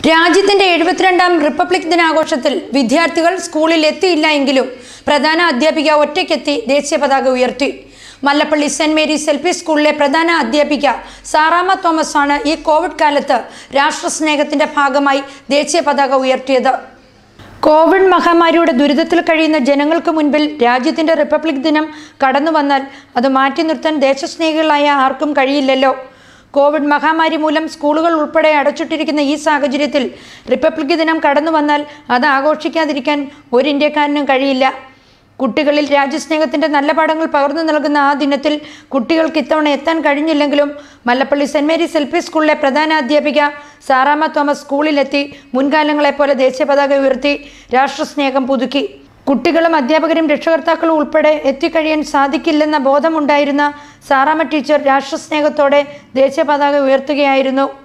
രാജ്യത്തിന്റെ എഴുപത്തിരണ്ടാം റിപ്പബ്ലിക് ദിനാഘോഷത്തിൽ വിദ്യാർത്ഥികൾ സ്കൂളിൽ എത്തിയില്ല എങ്കിലും പ്രധാന അധ്യാപിക ഒറ്റയ്ക്കെത്തി ദേശീയ പതാക ഉയർത്തി Mallappally saint Mary's L P സ്കൂളിലെ പ്രധാന അധ്യാപിക സാറാമ തോമസ് ആണ് ഈ കോവിഡ് കാലത്ത് രാഷ്ട്രസ്നേഹത്തിന്റെ ഭാഗമായി ദേശീയ പതാക ഉയർത്തിയത് കോവിഡ് മഹാമാരിയുടെ ദുരിതത്തിൽ കഴിയുന്ന ജനങ്ങൾക്ക് മുൻപിൽ രാജ്യത്തിന്റെ റിപ്പബ്ലിക് ദിനം കടന്നു വന്നാൽ അത് മാറ്റി നിർത്താൻ ദേശസ്നേഹികളായ ആർക്കും കഴിയില്ലല്ലോ കോവിഡ് മഹാമാരി മൂലം സ്കൂളുകൾ ഉൾപ്പെടെ അടച്ചിട്ടിരിക്കുന്ന ഈ സാഹചര്യത്തിൽ റിപ്പബ്ലിക് ദിനം കടന്നു വന്നാൽ അത് ആഘോഷിക്കാതിരിക്കാൻ ഒരു ഇന്ത്യക്കാരനും കഴിയില്ല കുട്ടികളിൽ രാജ്യസ്നേഹത്തിന്റെ നല്ല പാഠങ്ങൾ പകർന്നു നൽകുന്ന ആ ദിനത്തിൽ കുട്ടികൾക്ക് ഇത്തവണ എത്താൻ കഴിഞ്ഞില്ലെങ്കിലും Mallappally saint Mary's L P സ്കൂളിലെ പ്രധാന അധ്യാപിക സാറാമ തോമസ് സ്കൂളിലെത്തി മുൻകാലങ്ങളെപ്പോലെ ദേശീയ പതാക ഉയർത്തി രാഷ്ട്രസ്നേഹം പുതുക്കി കുട്ടികളും അധ്യാപകരും രക്ഷകർത്താക്കളും ഉൾപ്പെടെ എത്തിക്കഴിയാൻ സാധിക്കില്ലെന്ന ബോധമുണ്ടായിരുന്ന സാറാമ ടീച്ചർ രാഷ്ട്രസ്നേഹത്തോടെ ദേശീയ പതാക ഉയർത്തുകയായിരുന്നു